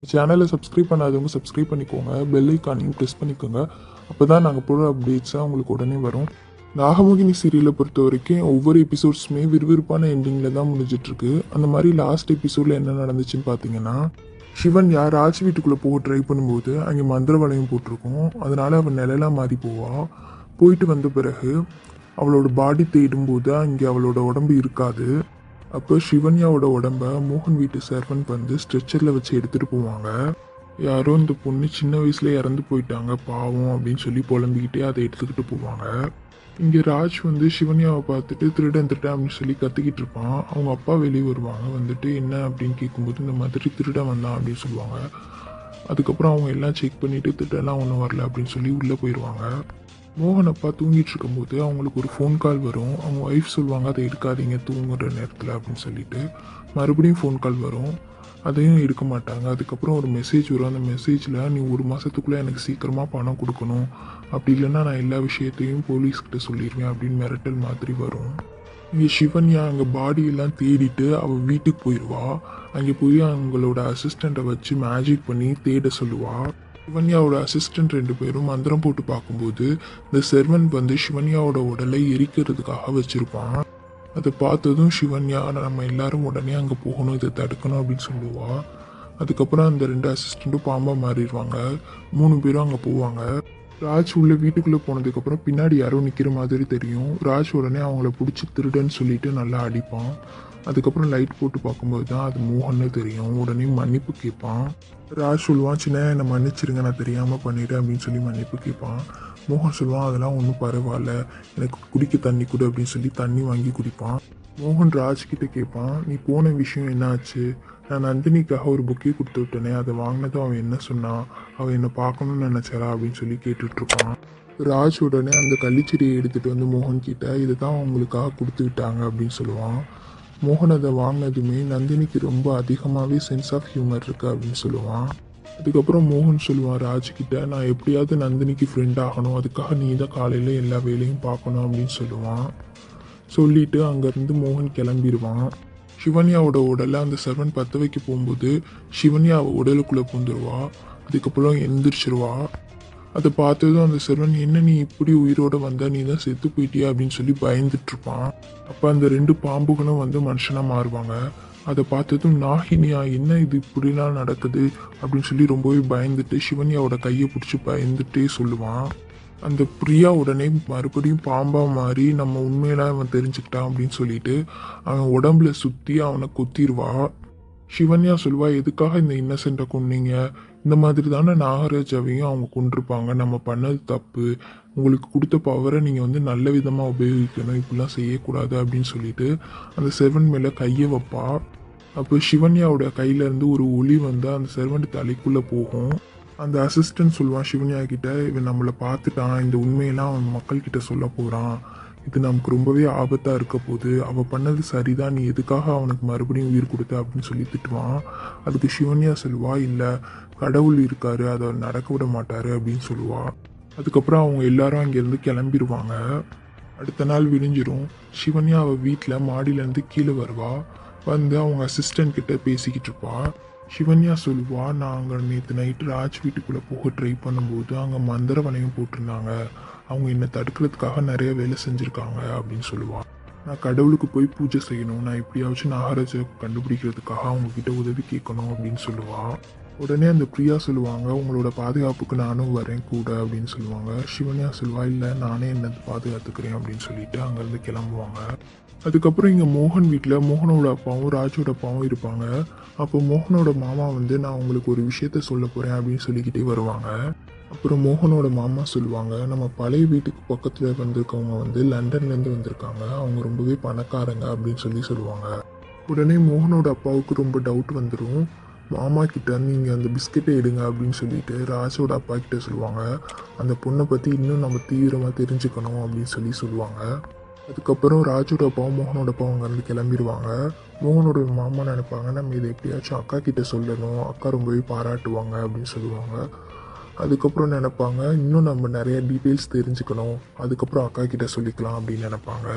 சேனலை சப்ஸ்கிரைப் பண்ணாதவங்க சப்ஸ்கிரைப் பண்ணிக்கோங்க பெல் ஐக்கானையும் ப்ரெஸ் பண்ணிக்கோங்க அப்போ தான் நாங்கள் போடுற அப்டேட்ஸாக உங்களுக்கு உடனே வரும் நாகமோகினி சீரியலை பொறுத்த வரைக்கும் ஒவ்வொரு எபிசோட்ஸுமே விறுவிறுப்பான எண்டிங்கில் தான் முடிஞ்சிட்ருக்கு அந்த மாதிரி லாஸ்ட் எபிசோடில் என்ன நடந்துச்சுன்னு பார்த்தீங்கன்னா சிவன் யார் ராஜ் வீட்டுக்குள்ளே போக ட்ரை பண்ணும்போது அங்கே மந்திர வளையம் போட்டிருக்கோம் அதனால அவன் நிழலா மாறி போவா போயிட்டு வந்த பிறகு அவளோட பாடி தேடும்போது அங்கே அவளோட உடம்பு இருக்காது அப்போ சிவன்யாவோட உடம்ப மோகன் வீட்டு சர்வன்ட் வந்து ஸ்ட்ரெச்சரில் வச்சு எடுத்துகிட்டு போவாங்க யாரோ இந்த பொண்ணு சின்ன வயசுல இறந்து போயிட்டாங்க பாவம் அப்படின்னு சொல்லி புலம்பிக்கிட்டே அதை எடுத்துக்கிட்டு போவாங்க இங்கே ராஜ் வந்து சிவன்யாவை பார்த்துட்டு திருடன் திருடன் அப்படின்னு சொல்லி கத்திக்கிட்டு இருப்பான் அவங்க அப்பா வெளியே வருவாங்க வந்துட்டு என்ன அப்படின்னு கேட்கும்போது இந்த மாதிரி திருடன் வந்தான் அப்படின்னு சொல்லுவாங்க அதுக்கப்புறம் அவங்க எல்லாம் செக் பண்ணிட்டு திருடெல்லாம் ஒன்றும் வரல அப்படின்னு சொல்லி உள்ளே போயிடுவாங்க மோகன் அப்பா தூங்கிட்டு இருக்கும்போது அவங்களுக்கு ஒரு ஃபோன் கால் வரும் அவங்க ஒய்ஃப் சொல்லுவாங்க அதை எடுக்காதீங்க தூங்குற நேரத்தில் அப்படின்னு சொல்லிட்டு மறுபடியும் ஃபோன் கால் வரும் அதையும் எடுக்க மாட்டாங்க அதுக்கப்புறம் ஒரு மெசேஜ் வரும் அந்த மெசேஜில் நீ ஒரு மாதத்துக்குள்ளே எனக்கு சீக்கிரமாக பணம் கொடுக்கணும் அப்படி இல்லைன்னா நான் எல்லா விஷயத்தையும் போலீஸ்கிட்ட சொல்லிடுவேன் அப்படின்னு மிரட்டல் மாதிரி வரும் இங்கே சிவன்யா அங்கே பாடியெல்லாம் தேடிட்டு அவள் வீட்டுக்கு போயிடுவா அங்கே போய் அவங்களோட அசிஸ்டண்ட்டை வச்சு மேஜிக் பண்ணி தேட சொல்லுவா சிவன்யாவோட அசிஸ்டன்ட் ரெண்டு பேரும் மந்திரம் போட்டு பார்க்கும்போது இந்த செர்வன் வந்து சிவன்யாவோட உடலை எரிக்கிறதுக்காக வச்சிருப்பான் அதை பார்த்ததும் சிவன்யா நம்ம எல்லாரும் உடனே அங்கே போகணும் இதை தடுக்கணும் அப்படின்னு சொல்லுவா அதுக்கப்புறம் அந்த ரெண்டு அசிஸ்டண்ட்டும் பாம்பாக மாறிடுவாங்க மூணு பேரும் அங்கே போவாங்க ராஜ் உள்ள வீட்டுக்குள்ளே போனதுக்கப்புறம் பின்னாடி யாரோ நிற்கிற மாதிரி தெரியும் ராஜ் உடனே அவங்கள பிடிச்சி திருடன்னு சொல்லிட்டு நல்லா அடிப்பான் அதுக்கப்புறம் லைட் போட்டு பார்க்கும்போது தான் அது மோகன்னு தெரியும் உடனே மன்னிப்பு கேட்பான் ராஜ் சொல்லுவான் சின்ன என்னை மன்னிச்சிருங்க நான் தெரியாமல் பண்ணிட்டேன் அப்படின்னு சொல்லி மன்னிப்பு கேட்பான் மோகன் சொல்லுவான் அதெல்லாம் ஒன்றும் பரவாயில்ல எனக்கு குடிக்க தண்ணி கொடு அப்படின்னு சொல்லி தண்ணி வாங்கி குடிப்பான் மோகன் ராஜ் கிட்ட கேட்பான் நீ போன விஷயம் என்னாச்சு நான் நந்தினிக்காக ஒரு புக்கே கொடுத்து விட்டேனே அதை வாங்கினதும் அவன் என்ன சொன்னான் அவன் என்னை பார்க்கணும்னு நினச்சாரா அப்படின்னு சொல்லி கேட்டுட்டு இருப்பான் ராஜ் உடனே அந்த கள்ளிச்செடியை எடுத்துட்டு வந்து மோகன் கிட்ட இதை தான் அவங்களுக்காக கொடுத்து விட்டாங்க அப்படின்னு சொல்லுவான் மோகன் அதை வாங்கினதுமே நந்தினிக்கு ரொம்ப அதிகமாகவே சென்ஸ் ஆஃப் ஹியூமர் இருக்கு அப்படின்னு சொல்லுவான் அதுக்கப்புறம் மோகன் சொல்லுவான் ராஜ் கிட்ட நான் எப்படியாவது நந்தினிக்கு ஃப்ரெண்ட் ஆகணும் அதுக்காக நீ தான் காலையில் எல்லா வேலையும் பார்க்கணும் அப்படின்னு சொல்லுவான் சொல்லிட்டு அங்கேருந்து மோகன் கிளம்பிடுவான் சிவன்யாவோட உடலை அந்த செவன் பற்ற வைக்க போகும்போது சிவன்யா அவ உடலுக்குள்ளே பூந்துருவா அதுக்கப்புறம் எந்திரிச்சிருவா அதை பார்த்ததும் அந்த செல்வன் என்ன நீ இப்படி உயிரோட வந்தா நீ தான் செத்து போயிட்டியா அப்படின்னு சொல்லி பயந்துட்டு இருப்பான் அப்போ அந்த ரெண்டு பாம்புகளும் வந்து மனுஷனாக மாறுவாங்க அதை பார்த்ததும் நாகினியா என்ன இது இப்படிலாம் நடக்குது அப்படின்னு சொல்லி ரொம்பவே பயந்துட்டு சிவன்யாவோட கையை பிடிச்சி பயந்துட்டே சொல்லுவான் அந்த பிரியா உடனே மறுபடியும் பாம்பா மாறி நம்ம உண்மையில அவன் தெரிஞ்சுக்கிட்டான் அப்படின்னு சொல்லிட்டு அவன் உடம்புல சுத்தி அவனை கொத்திடுவா சிவன்யா சொல்வா எதுக்காக இந்த இன்னசென்ட்டை கொன்னீங்க இந்த மாதிரி தானே நாகராஜாவையும் அவங்க கொண்டிருப்பாங்க நம்ம பண்ணது தப்பு உங்களுக்கு கொடுத்த பவரை நீங்கள் வந்து நல்ல விதமாக உபயோகிக்கணும் இப்படிலாம் செய்யக்கூடாது அப்படின்னு சொல்லிட்டு அந்த செவன் மேலே கையை வைப்பா அப்போ சிவன்யாவோட கையிலேருந்து ஒரு ஒளி வந்து அந்த செர்வன்ட் தலைக்குள்ளே போகும் அந்த அசிஸ்டன்ட் சொல்லுவான் சிவன்யா கிட்ட இவன் நம்மளை பார்த்துட்டான் இந்த உண்மையெல்லாம் அவன் மக்கள்கிட்ட சொல்ல போகிறான் இது நமக்கு ரொம்பவே ஆபத்தாக இருக்க போகுது அவள் பண்ணது சரிதான் நீ எதுக்காக அவனுக்கு மறுபடியும் உயிர் கொடுத்த அப்படின்னு சொல்லி திட்டுவான் அதுக்கு சிவன்யா சொல்லுவா இல்லை கடவுள் இருக்காரு அதை நடக்க விட மாட்டாரு அப்படின்னு சொல்லுவா அதுக்கப்புறம் அவங்க எல்லாரும் அங்கேருந்து கிளம்பிடுவாங்க அடுத்த நாள் விடிஞ்சிரும் சிவன்யா அவள் வீட்டில் மாடியிலேருந்து கீழே வருவா வந்து அவங்க அசிஸ்டன்ட் கிட்ட பேசிக்கிட்டு இருப்பா சிவன்யா சொல்லுவா நாங்கள் நேற்று நைட்டு ராஜ் வீட்டுக்குள்ளே போக ட்ரை பண்ணும்போது அங்கே மந்திர வளையம் போட்டிருந்தாங்க அவங்க என்னை தடுக்கிறதுக்காக நிறைய வேலை செஞ்சுருக்காங்க அப்படின்னு சொல்லுவா நான் கடவுளுக்கு போய் பூஜை செய்யணும் நான் எப்படியாச்சும் நாகராஜை கண்டுபிடிக்கிறதுக்காக அவங்க கிட்ட உதவி கேட்கணும் அப்படின்னு சொல்லுவா உடனே அந்த பிரியா சொல்லுவாங்க உங்களோட பாதுகாப்புக்கு நானும் வரேன் கூட அப்படின்னு சொல்லுவாங்க சிவன்யா சொல்லுவா இல்லை நானே என்ன பாதுகாத்துக்கிறேன் அப்படின்னு சொல்லிட்டு அங்கேருந்து கிளம்புவாங்க அதுக்கப்புறம் இங்கே மோகன் வீட்டில் மோகனோட அப்பாவும் ராஜோட அப்பாவும் இருப்பாங்க அப்போ மோகனோட மாமா வந்து நான் உங்களுக்கு ஒரு விஷயத்த சொல்ல போகிறேன் அப்படின்னு சொல்லிக்கிட்டே வருவாங்க அப்புறம் மோகனோட மாமா சொல்லுவாங்க நம்ம பழைய வீட்டுக்கு பக்கத்தில் வந்திருக்கவங்க வந்து லண்டன்லேருந்து வந்திருக்காங்க அவங்க ரொம்பவே பணக்காரங்க அப்படின்னு சொல்லி சொல்லுவாங்க உடனே மோகனோட அப்பாவுக்கு ரொம்ப டவுட் வந்துடும் மாமா கிட்ட நீங்கள் அந்த பிஸ்கெட்டை எடுங்க அப்படின்னு சொல்லிட்டு ராஜோட அப்பா கிட்ட சொல்லுவாங்க அந்த பொண்ணை பற்றி இன்னும் நம்ம தீவிரமாக தெரிஞ்சுக்கணும் அப்படின்னு சொல்லி சொல்லுவாங்க அதுக்கப்புறம் ராஜோட அப்பாவும் மோகனோட அப்பாவும் அங்கேருந்து கிளம்பிடுவாங்க மோகனோட மாமா நினைப்பாங்க நம்ம இதை எப்படியாச்சும் அக்கா கிட்ட சொல்லணும் அக்கா ரொம்பவே பாராட்டுவாங்க அப்படின்னு சொல்லுவாங்க அதுக்கப்புறம் நினைப்பாங்க இன்னும் நம்ம நிறைய டீட்டெயில்ஸ் தெரிஞ்சுக்கணும் அதுக்கப்புறம் அக்கா கிட்ட சொல்லிக்கலாம் அப்படின்னு நினைப்பாங்க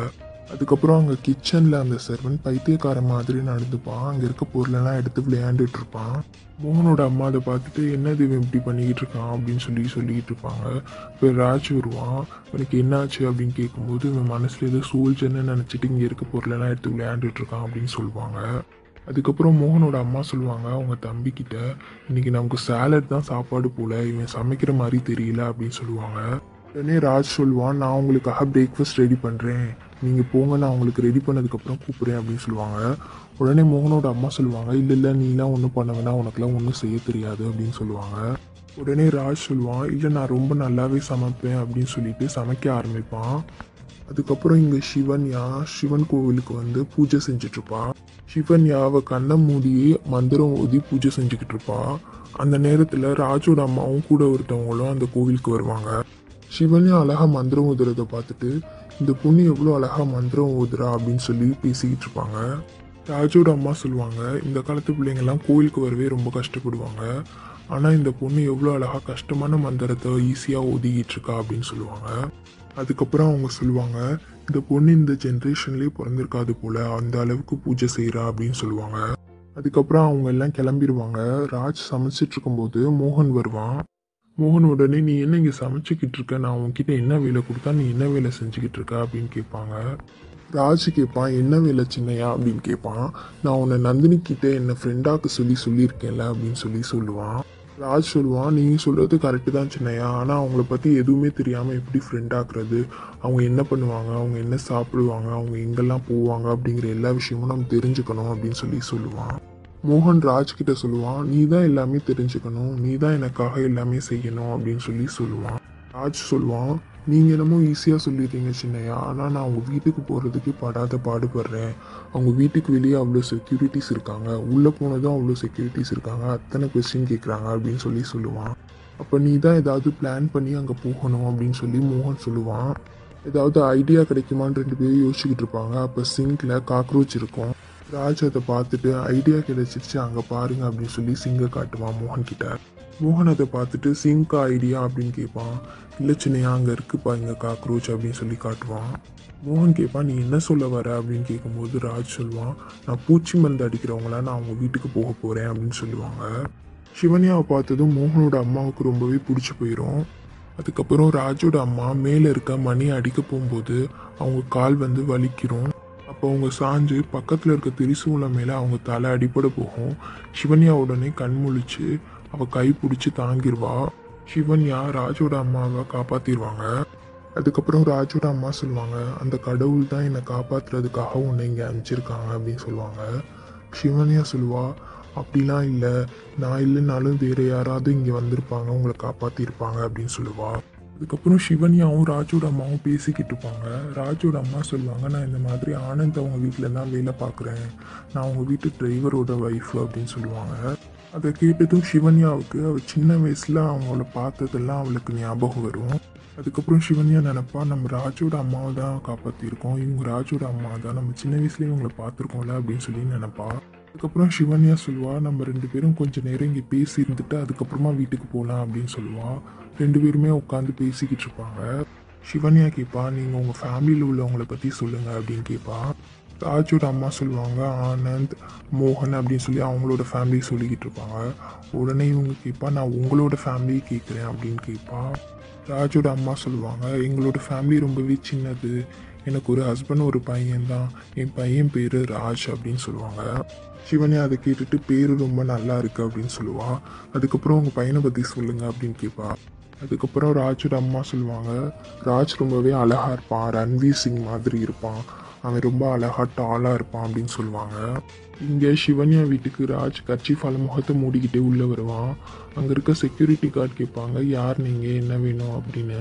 அதுக்கப்புறம் அங்கே கிச்சனில் அந்த சர்வன் பைத்தியக்கார மாதிரி நடந்துப்பான் அங்கே இருக்க பொருளெல்லாம் எடுத்து விளையாண்டுட்டு இருப்பான் மோகனோட அம்மா அதை பார்த்துட்டு என்னது இவன் இப்படி பண்ணிக்கிட்டு இருக்கான் அப்படின்னு சொல்லி சொல்லிக்கிட்டு இருப்பாங்க இப்போ ராஜ் வருவான் இவனுக்கு என்னாச்சு அப்படின்னு கேட்கும்போது இவன் மனசில் ஏதோ சோல்ஜர்னு நினச்சிட்டு இங்கே இருக்க பொருளெல்லாம் எடுத்து விளையாண்டுட்டு இருக்கான் அப்படின்னு சொல்லுவாங்க அதுக்கப்புறம் மோகனோட அம்மா சொல்லுவாங்க அவங்க தம்பிக்கிட்ட இன்னைக்கு நமக்கு சேலட் தான் சாப்பாடு போல இவன் சமைக்கிற மாதிரி தெரியல அப்படின்னு சொல்லுவாங்க உடனே ராஜ் சொல்லுவான் நான் உங்களுக்காக பிரேக்ஃபாஸ்ட் ரெடி பண்ணுறேன் நீங்கள் போங்க நான் உங்களுக்கு ரெடி பண்ணதுக்கப்புறம் கூப்பிட்றேன் அப்படின்னு சொல்லுவாங்க உடனே மோகனோட அம்மா சொல்லுவாங்க இல்லை இல்லை நீலாம் ஒன்றும் பண்ண வேணாம் உனக்குலாம் ஒன்றும் செய்ய தெரியாது அப்படின்னு சொல்லுவாங்க உடனே ராஜ் சொல்லுவான் இல்லை நான் ரொம்ப நல்லாவே சமைப்பேன் அப்படின்னு சொல்லிட்டு சமைக்க ஆரம்பிப்பான் அதுக்கப்புறம் இங்கே சிவன்யா சிவன் கோவிலுக்கு வந்து பூஜை செஞ்சுட்டு இருப்பா சிவன்யா அவ கண்ணை மூடி மந்திரம் ஓதி பூஜை செஞ்சுக்கிட்டு இருப்பா அந்த நேரத்தில் ராஜோட அம்மாவும் கூட ஒருத்தவங்களும் அந்த கோவிலுக்கு வருவாங்க சிவன்யா அழகா மந்திரம் ஊதுறத பார்த்துட்டு இந்த பொண்ணு எவ்வளோ அழகா மந்திரம் ஊதுறா அப்படின்னு சொல்லி பேசிக்கிட்டு இருப்பாங்க ராஜோட அம்மா சொல்லுவாங்க இந்த காலத்து பிள்ளைங்கெல்லாம் கோயிலுக்கு வரவே ரொம்ப கஷ்டப்படுவாங்க ஆனால் இந்த பொண்ணு எவ்வளோ அழகா கஷ்டமான மந்திரத்தை ஈஸியாக ஒதுக்கிட்டு இருக்கா அப்படின்னு சொல்லுவாங்க அதுக்கப்புறம் அவங்க சொல்லுவாங்க இந்த பொண்ணு இந்த ஜென்ரேஷன்லேயே பிறந்திருக்காது போல அந்த அளவுக்கு பூஜை செய்கிறா அப்படின்னு சொல்லுவாங்க அதுக்கப்புறம் அவங்க எல்லாம் கிளம்பிடுவாங்க ராஜ் சமைச்சிட்டு இருக்கும்போது மோகன் வருவான் மோகன் உடனே நீ என்ன இங்கே சமைச்சிக்கிட்டு இருக்க நான் உன்கிட்ட என்ன வேலை கொடுத்தா நீ என்ன வேலை செஞ்சுக்கிட்டு இருக்க அப்படின்னு கேட்பாங்க ராஜ் கேட்பான் என்ன வேலை சின்னையா அப்படின்னு கேட்பான் நான் உன்னை நந்தினி கிட்ட என்னை ஃப்ரெண்டாக்கு சொல்லி சொல்லியிருக்கேன்ல அப்படின்னு சொல்லி சொல்லுவான் ராஜ் சொல்லுவான் நீங்கள் சொல்கிறது கரெக்டு தான் சின்னையா ஆனால் அவங்கள பற்றி எதுவுமே தெரியாமல் எப்படி ஃப்ரெண்ட் ஆக்குறது அவங்க என்ன பண்ணுவாங்க அவங்க என்ன சாப்பிடுவாங்க அவங்க எங்கெல்லாம் போவாங்க அப்படிங்கிற எல்லா விஷயமும் நம்ம தெரிஞ்சுக்கணும் அப்படின்னு சொல்லி சொல்லுவான் மோகன் ராஜ் கிட்ட சொல்லுவான் நீ தான் எல்லாமே தெரிஞ்சுக்கணும் நீ தான் எனக்காக எல்லாமே செய்யணும் அப்படின்னு சொல்லி சொல்லுவான் ராஜ் சொல்லுவான் நீங்கள் என்னமோ ஈஸியாக சொல்லிடுறீங்க சின்னையா ஆனால் நான் அவங்க வீட்டுக்கு போகிறதுக்கு படாத பாடுபடுறேன் அவங்க வீட்டுக்கு வெளியே அவ்வளோ செக்யூரிட்டிஸ் இருக்காங்க உள்ளே போனதும் அவ்வளோ செக்யூரிட்டிஸ் இருக்காங்க அத்தனை கொஸ்டின் கேட்குறாங்க அப்படின்னு சொல்லி சொல்லுவான் அப்போ நீ தான் ஏதாவது பிளான் பண்ணி அங்கே போகணும் அப்படின்னு சொல்லி மோகன் சொல்லுவான் ஏதாவது ஐடியா கிடைக்குமான்னு ரெண்டு பேரும் யோசிச்சுக்கிட்டு இருப்பாங்க அப்போ சிங்கில் காக்ரோச் இருக்கும் ராஜ் அதை பார்த்துட்டு ஐடியா கிடைச்சிருச்சு அங்கே பாருங்க அப்படின்னு சொல்லி சிங்கை காட்டுவான் மோகன் கிட்ட மோகன் அதை பார்த்துட்டு சிங்கா ஐடியா அப்படின்னு கேட்பான் இல்லை சின்னையா அங்கே இருக்குப்பா இங்கே காக்ரோச் அப்படின்னு சொல்லி காட்டுவான் மோகன் கேட்பான் நீ என்ன சொல்ல வர அப்படின்னு கேட்கும்போது ராஜ் சொல்லுவான் நான் பூச்சி மருந்து அடிக்கிறவங்கள நான் அவங்க வீட்டுக்கு போக போகிறேன் அப்படின்னு சொல்லுவாங்க சிவன்யாவை பார்த்ததும் மோகனோட அம்மாவுக்கு ரொம்பவே பிடிச்சி போயிடும் அதுக்கப்புறம் ராஜோட அம்மா மேலே இருக்க மணி அடிக்க போகும்போது அவங்க கால் வந்து வலிக்கிறோம் அப்போ அவங்க சாஞ்சு பக்கத்தில் இருக்க திரிசூலம் மேலே அவங்க தலை அடிபட போகும் சிவன்யா உடனே கண் முழிச்சு அவ கை பிடிச்சி தாங்கிடுவா சிவன்யா ராஜோட அம்மாவை காப்பாத்திடுவாங்க அதுக்கப்புறம் ராஜோட அம்மா சொல்லுவாங்க அந்த கடவுள் தான் என்னை காப்பாத்துறதுக்காக உன்னை இங்கே அனுப்பிச்சிருக்காங்க அப்படின்னு சொல்லுவாங்க சிவன்யா சொல்லுவா அப்படிலாம் இல்லை நான் இல்லைனாலும் வேற யாராவது இங்கே வந்திருப்பாங்க உங்களை காப்பாற்றிருப்பாங்க அப்படின்னு சொல்லுவா அதுக்கப்புறம் சிவன்யாவும் ராஜோட அம்மாவும் பேசிக்கிட்டு இருப்பாங்க ராஜோட அம்மா சொல்லுவாங்க நான் இந்த மாதிரி ஆனந்த் அவங்க வீட்டில் தான் வேலை பார்க்குறேன் நான் அவங்க வீட்டு டிரைவரோட ஒய்ஃப் அப்படின்னு சொல்லுவாங்க அதை கேட்டதும் சிவன்யாவுக்கு அவள் சின்ன வயசில் அவங்கள பார்த்ததெல்லாம் அவளுக்கு ஞாபகம் வரும் அதுக்கப்புறம் சிவன்யா நினைப்பா நம்ம ராஜோட அம்மாவை தான் காப்பாற்றிருக்கோம் இவங்க ராஜோட அம்மா தான் நம்ம சின்ன வயசுலேயே இவங்களை பார்த்துருக்கோம்ல அப்படின்னு சொல்லி நினைப்பா அதுக்கப்புறம் சிவன்யா சொல்லுவா நம்ம ரெண்டு பேரும் கொஞ்சம் நேரம் இங்கே பேசி இருந்துட்டு அதுக்கப்புறமா வீட்டுக்கு போகலாம் அப்படின்னு சொல்லுவா ரெண்டு பேருமே உட்காந்து பேசிக்கிட்டு இருப்பாங்க சிவன்யா கேட்பா நீங்கள் உங்கள் ஃபேமிலியில் உள்ளவங்கள பற்றி சொல்லுங்கள் அப்படின்னு கேட்பா ராஜோட அம்மா சொல்லுவாங்க ஆனந்த் மோகன் அப்படின்னு சொல்லி அவங்களோட ஃபேமிலி சொல்லிக்கிட்டு இருப்பாங்க உடனே இவங்க கேட்பா நான் உங்களோட ஃபேமிலி கேட்குறேன் அப்படின்னு கேட்பா ராஜோட அம்மா சொல்லுவாங்க எங்களோட ஃபேமிலி ரொம்பவே சின்னது எனக்கு ஒரு ஹஸ்பண்ட் ஒரு பையன் தான் என் பையன் பேர் ராஜ் அப்படின்னு சொல்லுவாங்க சிவனே அதை கேட்டுட்டு பேர் ரொம்ப நல்லா இருக்கு அப்படின்னு சொல்லுவா அதுக்கப்புறம் உங்கள் பையனை பற்றி சொல்லுங்க அப்படின்னு கேட்பா அதுக்கப்புறம் ராஜோட அம்மா சொல்லுவாங்க ராஜ் ரொம்பவே அழகா இருப்பான் ரன்வீர் சிங் மாதிரி இருப்பான் அவன் ரொம்ப அழகா டாலா இருப்பான் அப்படின்னு சொல்லுவாங்க இங்கே சிவன்யா வீட்டுக்கு ராஜ் கட்சிஃபால முகத்தை மூடிக்கிட்டே உள்ளே வருவான் அங்கே இருக்க செக்யூரிட்டி கார்டு கேட்பாங்க யார் நீங்கள் என்ன வேணும் அப்படின்னு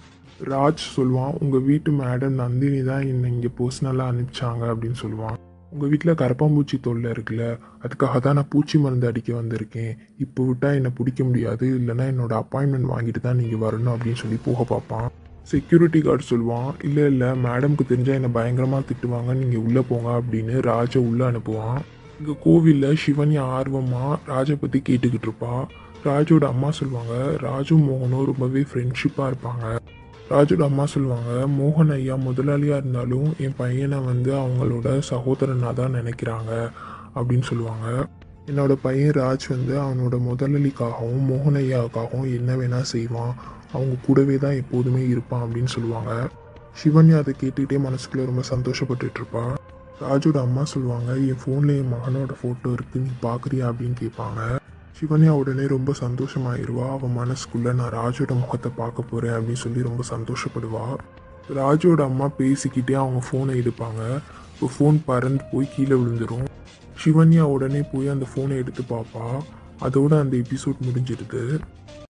ராஜ் சொல்லுவான் உங்கள் வீட்டு மேடம் நந்தினி தான் என்னை இங்கே பர்சனலாக அனுப்பிச்சாங்க அப்படின்னு சொல்லுவான் உங்கள் வீட்டில் கரப்பாம்பூச்சி தொல்லை இருக்குல்ல அதுக்காக தான் நான் பூச்சி மருந்து அடிக்க வந்திருக்கேன் இப்போ விட்டால் என்னை பிடிக்க முடியாது இல்லைன்னா என்னோட அப்பாயின்மெண்ட் வாங்கிட்டு தான் நீங்கள் வரணும் அப்படின்னு சொல்லி போக பார்ப்பான் செக்யூரிட்டி கார்டு சொல்லுவான் இல்லை இல்லை மேடம்க்கு தெரிஞ்சால் என்னை பயங்கரமாக திட்டுவாங்க நீங்கள் உள்ளே போங்க அப்படின்னு ராஜை உள்ளே அனுப்புவான் இங்கே கோவிலில் சிவன்யா ஆர்வமாக ராஜை பற்றி கேட்டுக்கிட்டு இருப்பா ராஜோட அம்மா சொல்லுவாங்க ராஜும் மோகனும் ரொம்பவே ஃப்ரெண்ட்ஷிப்பாக இருப்பாங்க ராஜோட அம்மா சொல்லுவாங்க மோகன் ஐயா முதலாளியாக இருந்தாலும் என் பையனை வந்து அவங்களோட சகோதரனாக தான் நினைக்கிறாங்க அப்படின்னு சொல்லுவாங்க என்னோட பையன் ராஜ் வந்து அவனோட முதலாளிக்காகவும் மோகன் ஐயாவுக்காகவும் என்ன வேணால் செய்வான் அவங்க கூடவே தான் எப்போதுமே இருப்பான் அப்படின்னு சொல்லுவாங்க சிவன்யா அதை கேட்டுக்கிட்டே மனசுக்குள்ள ரொம்ப சந்தோஷப்பட்டுட்டு இருப்பா ராஜோட அம்மா சொல்லுவாங்க என் ஃபோனில் என் மகனோட ஃபோட்டோ இருக்கு நீ பார்க்குறியா அப்படின்னு கேட்பாங்க சிவன்யா உடனே ரொம்ப சந்தோஷமாயிருவா அவன் மனசுக்குள்ள நான் ராஜோட முகத்தை பார்க்க போறேன் அப்படின்னு சொல்லி ரொம்ப சந்தோஷப்படுவா ராஜோட அம்மா பேசிக்கிட்டே அவங்க ஃபோனை எடுப்பாங்க இப்போ ஃபோன் பறந்து போய் கீழே விழுந்துரும் சிவன்யா உடனே போய் அந்த ஃபோனை எடுத்து பார்ப்பா அதோட அந்த எபிசோட் முடிஞ்சிடுது